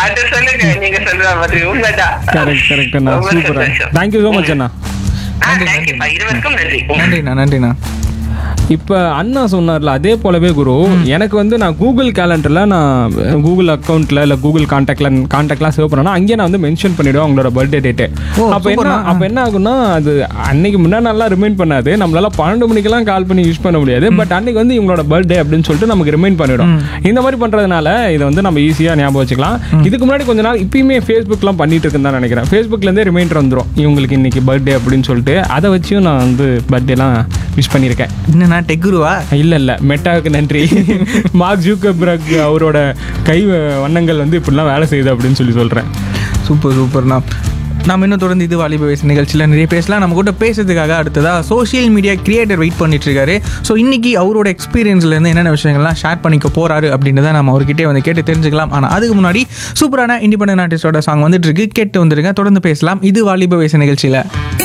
அது சொல்லுங்க நீங்க சொல்ற மாதிரி உண்மைதான் கரெக்ட் கரெக்ட் அண்ணா ரொம்ப சூப்பர் சந்தோஷம். தேங்க்யூ ஸோ மச் அண்ணா ஆ, thank you பா. இருவருக்கும் நன்றி நன்றிண்ணா நன்றிண்ணா இப்போ அண்ணா சொன்னார்ல அதே போலவே குரு எனக்கு வந்து நான் கூகுள் கேலண்டரில் நான் கூகுள் அக்கௌண்ட்டில் இல்லை கூகுள் கான்டாக்ட்ல கான்டாக்ட்லாம் சேவ் பண்ணனா அங்கேயே நான் வந்து மென்ஷன் பண்ணிவிடுவேன் அவங்களோட பர்த்டே டேட்டு ஓ, அப்போ என்ன சூப்பர்ண்ணா. அப்போ என்ன ஆகும்னா அது அன்னைக்கு முன்னாடி நல்லா ரிமைண்ட் பண்ணாது நம்மளால பன்னெண்டு மணிக்கெல்லாம் கால் பண்ணி யூஸ் பண்ண முடியாது பட் அன்னைக்கு வந்து இவங்களோட பர்த்டே அப்படின்னு சொல்லிட்டு நமக்கு ரிமைண்ட் பண்ணிவிடும் இந்த மாதிரி பண்ணுறதுனால இதை வந்து நம்ம ஈஸியாக ஞாபகம் வச்சுக்கலாம் இதுக்கு முன்னாடி கொஞ்ச நாள் இப்பயுமே ஃபேஸ்புக்லாம் பண்ணிட்டு இருக்குன்னு தான் நினைக்கிறேன் ஃபேஸ்புக்லேருந்தே ரிமைண்டர் வந்துடும் இவங்களுக்கு இன்னைக்கு பர்த்டே அப்படின்னு சொல்லிட்டு அதை வச்சும் நான் வந்து பர்த்டேலாம் விஷ் பண்ணியிருக்கேன் என்னண்ணா டெக்குருவா இல்ல இல்ல மெட்டாவுக்கு நன்றி மார்க் ஜூக்கர்பர்க் அவரோட கை வண்ணங்கள் வந்து இப்படிலாம் வேலை செய்யுது அப்படின்னு சொல்லி சொல்றேன் சூப்பர் சூப்பர்ண்ணா நாம் இன்னும் தொடர்ந்து இது வாலிப வயசு நிகழ்ச்சியில் நிறைய பேசலாம் நம்ம கூட பேசுறதுக்காக அடுத்ததாக சோஷியல் மீடியா கிரியேட்டர் வெயிட் பண்ணிட்டு இருக்காரு ஸோ இன்னைக்கு அவரோட எக்ஸ்பீரியன்ஸ்லேருந்து என்னென்ன விஷயங்கள்லாம் ஷேர் பண்ணிக்க போறாரு அப்படின்றத நம்ம அவர்கிட்டே வந்து கேட்டு தெரிஞ்சுக்கலாம் ஆனால் அதுக்கு முன்னாடி சூப்பரான இண்டிபெண்டன்ட் ஆர்டிஸ்டோட சாங் வந்துட்டு இருக்கு கேட்டு வந்துருங்க தொடர்ந்து பேசலாம் இது வாலிப வயசு நிகழ்ச்சியில்